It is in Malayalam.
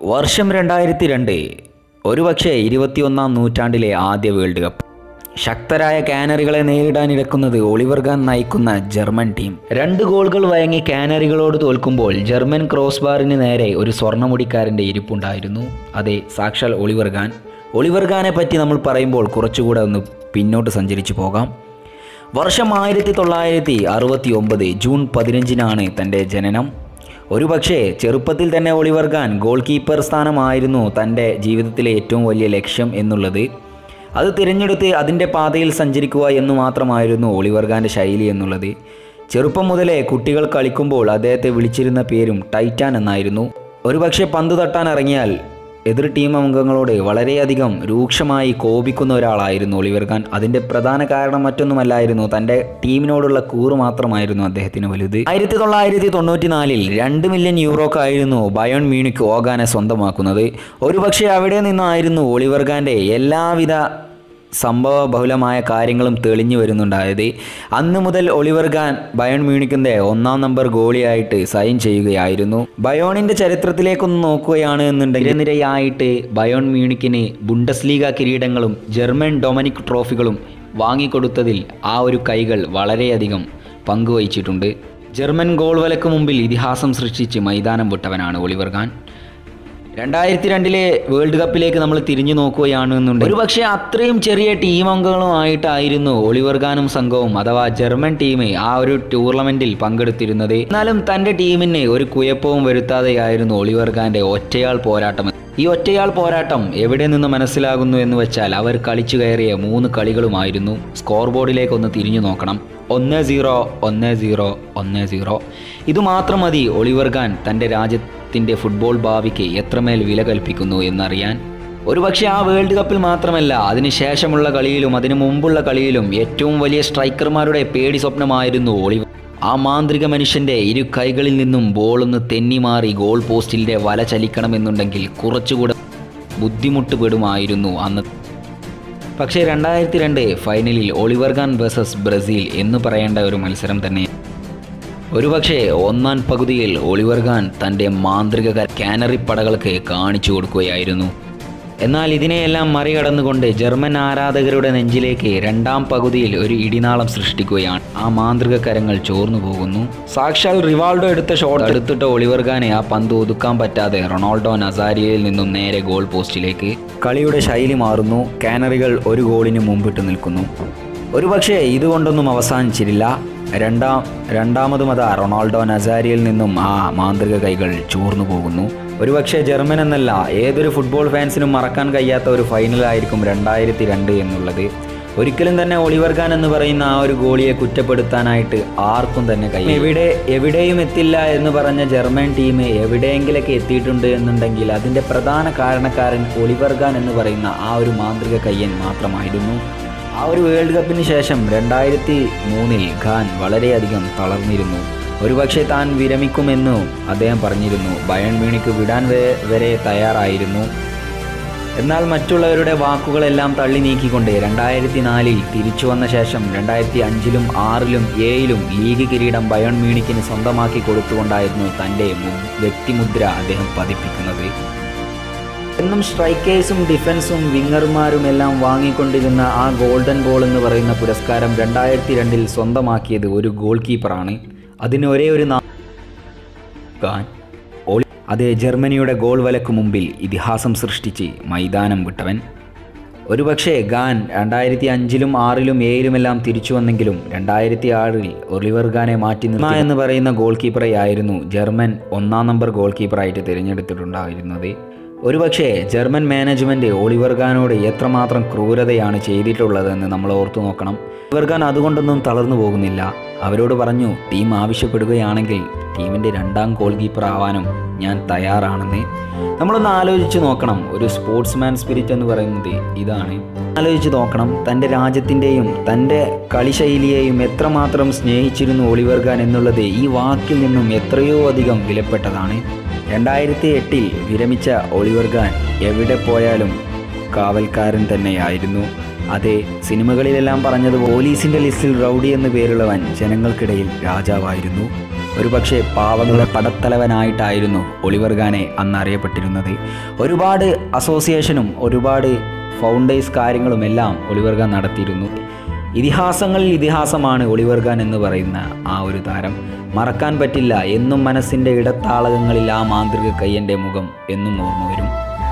വർഷം രണ്ടായിരത്തി രണ്ട് ഒരുപക്ഷെ ഇരുപത്തിയൊന്നാം നൂറ്റാണ്ടിലെ ആദ്യ വേൾഡ് കപ്പ് ശക്തരായ കാനറികളെ നേരിടാനിടക്കുന്നത് ഒളിവർ ഖാൻ നയിക്കുന്ന ജർമ്മൻ ടീം രണ്ട് ഗോളുകൾ വഴങ്ങി കാനറികളോട് തോൽക്കുമ്പോൾ ജർമ്മൻ ക്രോസ് ബാറിന് നേരെ ഒരു സ്വർണ്ണമുടിക്കാരൻ്റെ ഇരിപ്പുണ്ടായിരുന്നു അതെ സാക്ഷാൽ ഒളിവർ ഖാൻ ഒളിവർ ഖാനെ പറ്റി നമ്മൾ പറയുമ്പോൾ കുറച്ചുകൂടെ ഒന്ന് പിന്നോട്ട് സഞ്ചരിച്ചു പോകാം വർഷം ആയിരത്തി തൊള്ളായിരത്തി അറുപത്തി ഒമ്പത് ജൂൺ പതിനഞ്ചിനാണ് തൻ്റെ ജനനം ഒരുപക്ഷേ ചെറുപ്പത്തിൽ തന്നെ ഒളിവർ ഖാൻ ഗോൾ കീപ്പർ സ്ഥാനമായിരുന്നു തൻ്റെ ജീവിതത്തിലെ ഏറ്റവും വലിയ ലക്ഷ്യം എന്നുള്ളത് അത് തിരഞ്ഞെടുത്ത് അതിൻ്റെ പാതയിൽ സഞ്ചരിക്കുക എന്ന് മാത്രമായിരുന്നു ഒളിവർ ഖാൻ്റെ ശൈലി എന്നുള്ളത് ചെറുപ്പം മുതലേ കുട്ടികൾ കളിക്കുമ്പോൾ അദ്ദേഹത്തെ വിളിച്ചിരുന്ന പേരും ടൈറ്റാൻ എന്നായിരുന്നു ഒരുപക്ഷെ പന്ത് തട്ടാൻ ഇറങ്ങിയാൽ എതിർ ടീം അംഗങ്ങളോട് വളരെയധികം രൂക്ഷമായി കോപിക്കുന്ന ഒരാളായിരുന്നു ഒളിവർ ഖാൻ അതിൻ്റെ പ്രധാന കാരണം മറ്റൊന്നുമല്ലായിരുന്നു തൻ്റെ ടീമിനോടുള്ള കൂറ് മാത്രമായിരുന്നു അദ്ദേഹത്തിന് വലുത് ആയിരത്തി തൊള്ളായിരത്തി തൊണ്ണൂറ്റി നാലിൽ രണ്ട് മില്യൺ യൂറോക്കായിരുന്നു ബയോൺ മ്യൂണിക് ഓഗാനെ സ്വന്തമാക്കുന്നത് ഒരുപക്ഷെ അവിടെ നിന്നായിരുന്നു ഒളിവർ ഖാൻ്റെ എല്ലാവിധ സംഭവ ബഹുലമായ കാര്യങ്ങളും തെളിഞ്ഞു വരുന്നുണ്ടായത് അന്ന് മുതൽ ഒളിവർ ഖാൻ ബയോൺ മ്യൂണിക്കിൻ്റെ ഒന്നാം നമ്പർ ഗോളിയായിട്ട് സൈൻ ചെയ്യുകയായിരുന്നു ബയോണിൻ്റെ ചരിത്രത്തിലേക്കൊന്ന് നോക്കുകയാണ് എന്നുണ്ടെങ്കിൽ നിരയായിട്ട് ബയോൺ മ്യൂണിക്കിന് ബുണ്ടസ് ലീഗ കിരീടങ്ങളും ജർമ്മൻ ഡൊമനിക് ട്രോഫികളും വാങ്ങിക്കൊടുത്തതിൽ ആ ഒരു കൈകൾ വളരെയധികം പങ്കുവഹിച്ചിട്ടുണ്ട് ജർമ്മൻ ഗോൾ വലക്ക് മുമ്പിൽ ഇതിഹാസം സൃഷ്ടിച്ച് മൈതാനം വിട്ടവനാണ് ഒളിവർ ഖാൻ രണ്ടായിരത്തി രണ്ടിലെ വേൾഡ് കപ്പിലേക്ക് നമ്മൾ തിരിഞ്ഞു നോക്കുകയാണെന്നുണ്ടെങ്കിൽ ഒരു പക്ഷേ അത്രയും ചെറിയ ടീം അംഗങ്ങളുമായിട്ടായിരുന്നു ഒളിവർ ഖാനും സംഘവും അഥവാ ജർമ്മൻ ടീം ആ ഒരു ടൂർണമെന്റിൽ പങ്കെടുത്തിരുന്നത് എന്നാലും തൻ്റെ ടീമിന് ഒരു കുഴപ്പവും വരുത്താതെയായിരുന്നു ഒളിവർ ഖാന്റെ ഒറ്റയാൾ പോരാട്ടം ഈ ഒറ്റയാൾ പോരാട്ടം എവിടെ നിന്ന് മനസ്സിലാകുന്നു എന്ന് വെച്ചാൽ അവർ കളിച്ചു കയറിയ മൂന്ന് കളികളുമായിരുന്നു സ്കോർ ബോർഡിലേക്ക് ഒന്ന് തിരിഞ്ഞു നോക്കണം ഒന്ന് സീറോ ഒന്ന് സീറോ ഒന്ന് സീറോ ഇതുമാത്രം മതി ഒളിവർ ഖാൻ തൻ്റെ രാജ്യത്തിൻ്റെ ഫുട്ബോൾ ഭാവിക്ക് എത്രമേൽ വില കൽപ്പിക്കുന്നു എന്നറിയാൻ ഒരുപക്ഷെ ആ വേൾഡ് കപ്പിൽ മാത്രമല്ല അതിനുശേഷമുള്ള കളിയിലും അതിനു മുമ്പുള്ള കളിയിലും ഏറ്റവും വലിയ സ്ട്രൈക്കർമാരുടെ പേടി സ്വപ്നമായിരുന്നു ഒളിവർ ആ മാന്ത്രിക മനുഷ്യൻ്റെ ഇരു കൈകളിൽ നിന്നും ബോളൊന്ന് തെന്നിമാറി ഗോൾ പോസ്റ്റിൻ്റെ വല ചലിക്കണമെന്നുണ്ടെങ്കിൽ കുറച്ചുകൂടെ ബുദ്ധിമുട്ട് പെടുമായിരുന്നു അന്ന് പക്ഷേ രണ്ടായിരത്തി രണ്ട് ഫൈനലിൽ ഒളിവർ ഖാൻ വേഴ്സസ് ബ്രസീൽ എന്ന് പറയേണ്ട ഒരു മത്സരം തന്നെ ഒരുപക്ഷെ ഒന്നാം പകുതിയിൽ ഒളിവർ ഖാൻ തൻ്റെ മാന്ത്രിക ക- കാനറി പടകൾക്ക് കാണിച്ചു കൊടുക്കുകയായിരുന്നു എന്നാൽ ഇതിനെയെല്ലാം മറികടന്നുകൊണ്ട് ജർമ്മൻ ആരാധകരുടെ നെഞ്ചിലേക്ക് രണ്ടാം പകുതിയിൽ ഒരു ഇടിനാളം സൃഷ്ടിക്കുകയാണ് ആ മാന്ത്രിക കരങ്ങൾ ചോർന്നു പോകുന്നു സാക്ഷാൽ റിവാൾഡോ എടുത്ത ഷോട്ട് എടുത്തിട്ട ഒളിവർ ഖാനെ ആ പന്ത് ഒതുക്കാൻ പറ്റാതെ റൊണാൾഡോ നസാരിയയിൽ നിന്നും നേരെ ഗോൾ പോസ്റ്റിലേക്ക് കളിയുടെ ശൈലി മാറുന്നു കാനറികൾ ഒരു ഗോളിന് മുമ്പിട്ട് നിൽക്കുന്നു ഒരുപക്ഷെ ഇതുകൊണ്ടൊന്നും അവസാനിച്ചിരില്ല രണ്ടാം രണ്ടാമതും അതാ റൊണാൾഡോ നസാരിയിൽ നിന്നും ആ മാന്ത്രിക കൈകൾ ചോർന്നു പോകുന്നു ഒരുപക്ഷെ ജർമ്മൻ എന്നല്ല ഏതൊരു ഫുട്ബോൾ ഫാൻസിനും മറക്കാൻ കഴിയാത്ത ഒരു ഫൈനലായിരിക്കും രണ്ടായിരത്തി രണ്ട് എന്നുള്ളത് ഒരിക്കലും തന്നെ ഒളിവർ ഖാൻ എന്ന് പറയുന്ന ആ ഒരു ഗോളിയെ കുറ്റപ്പെടുത്താനായിട്ട് ആർക്കും തന്നെ കഴിയും എവിടെ എവിടെയും എത്തില്ല എന്ന് പറഞ്ഞ ജർമ്മൻ ടീം എവിടെയെങ്കിലൊക്കെ എത്തിയിട്ടുണ്ട് എന്നുണ്ടെങ്കിൽ അതിൻ്റെ പ്രധാന കാരണക്കാരൻ ഒളിവർ ഖാൻ എന്ന് പറയുന്ന ആ ഒരു മാന്ത്രിക കയ്യൻ മാത്രമായിരുന്നു ആ ഒരു വേൾഡ് കപ്പിന് ശേഷം രണ്ടായിരത്തി മൂന്നിൽ ഖാൻ വളരെയധികം തളർന്നിരുന്നു ഒരുപക്ഷെ താൻ വിരമിക്കുമെന്നു അദ്ദേഹം പറഞ്ഞിരുന്നു ബയൺ മ്യൂണിക്ക് വിടാൻ വരെ- വരെ തയ്യാറായിരുന്നു എന്നാൽ മറ്റുള്ളവരുടെ വാക്കുകളെല്ലാം തള്ളി നീക്കിക്കൊണ്ട് രണ്ടായിരത്തി നാലിൽ തിരിച്ചു വന്ന ശേഷം രണ്ടായിരത്തി അഞ്ചിലും ആറിലും ഏഴിലും ലീഗ് കിരീടം ബയോൺ മ്യൂണിക്കിന് സ്വന്തമാക്കി കൊടുത്തുകൊണ്ടായിരുന്നു തൻ്റെ മു- വ്യക്തിമുദ്ര അദ്ദേഹം പതിപ്പിക്കുന്നത് എന്നും സ്ട്രൈക്കേഴ്സും ഡിഫൻസും വിങ്ങർമാരും എല്ലാം വാങ്ങിക്കൊണ്ടിരുന്ന ആ ഗോൾഡൻ ബോൾ എന്ന് പറയുന്ന പുരസ്കാരം രണ്ടായിരത്തി രണ്ടിൽ സ്വന്തമാക്കിയത് ഒരു ഗോൾ കീപ്പറാണ് അതിന് ഒരേ ഒരു നാ- ഖാൻ ഒളി അതേ ജർമ്മനിയുടെ ഗോൾ വലക്ക് മുമ്പിൽ ഇതിഹാസം സൃഷ്ടിച്ച് മൈതാനം വിട്ടവൻ ഒരുപക്ഷെ ഖാൻ രണ്ടായിരത്തി അഞ്ചിലും ആറിലും ഏഴിലുമെല്ലാം തിരിച്ചു വന്നെങ്കിലും രണ്ടായിരത്തി ആറിൽ ഒളിവർ ഖാനെ മാറ്റി നിർത്തുക എന്ന് പറയുന്ന ഗോൾ കീപ്പറെ ആയിരുന്നു ജർമ്മൻ ഒന്നാം നമ്പർ ഗോൾ കീപ്പറായിട്ട് തിരഞ്ഞെടുത്തിട്ടുണ്ടായിരുന്നത് ഒരുപക്ഷെ ജർമ്മൻ മാനേജ്മെൻറ്റ് ഒളിവർ ഖാനോട് എത്രമാത്രം ക്രൂരതയാണ് ചെയ്തിട്ടുള്ളതെന്ന് നമ്മൾ ഓർത്തു നോക്കണം ഒളിവർ ഖാൻ അതുകൊണ്ടൊന്നും തളർന്നു പോകുന്നില്ല അവരോട് പറഞ്ഞു ടീം ആവശ്യപ്പെടുകയാണെങ്കിൽ ടീമിൻ്റെ രണ്ടാം ഗോൾ കീപ്പർ ആവാനും ഞാൻ തയ്യാറാണെന്ന് നമ്മളൊന്ന് ആലോചിച്ച് നോക്കണം ഒരു സ്പോർട്സ്മാൻ സ്പിരിറ്റ് എന്ന് പറയുന്നത് ഇതാണ് ആലോചിച്ച് നോക്കണം തൻ്റെ രാജ്യത്തിൻ്റെയും തൻ്റെ കളിശൈലിയെയും എത്രമാത്രം സ്നേഹിച്ചിരുന്നു ഒളിവർ ഖാൻ എന്നുള്ളത് ഈ വാക്കിൽ നിന്നും എത്രയോ അധികം വിലപ്പെട്ടതാണ് രണ്ടായിരത്തി എട്ടിൽ വിരമിച്ച ഒളിവർ ഖാൻ എവിടെ പോയാലും കാവൽക്കാരൻ തന്നെയായിരുന്നു അതെ സിനിമകളിലെല്ലാം പറഞ്ഞത് പോലീസിൻ്റെ ലിസ്റ്റിൽ റൗഡി എന്ന് പേരുള്ളവൻ ജനങ്ങൾക്കിടയിൽ രാജാവായിരുന്നു ഒരുപക്ഷെ പാവങ്ങളുടെ പടത്തലവനായിട്ടായിരുന്നു ഒളിവർ ഖാനെ അന്ന് അറിയപ്പെട്ടിരുന്നത് ഒരുപാട് അസോസിയേഷനും ഒരുപാട് ഫൗണ്ടേഴ്സ് കാര്യങ്ങളും എല്ലാം ഒളിവർ ഖാൻ നടത്തിയിരുന്നു ഇതിഹാസങ്ങളിൽ ഇതിഹാസമാണ് ഒളിവർ ഖാൻ എന്ന് പറയുന്ന ആ ഒരു താരം മറക്കാൻ പറ്റില്ല എന്നും മനസ്സിൻ്റെ ഇടത്താളകങ്ങളിൽ ആ മാന്ത്രിക കയ്യൻ്റെ മുഖം എന്നും ഓർമ്മ വരും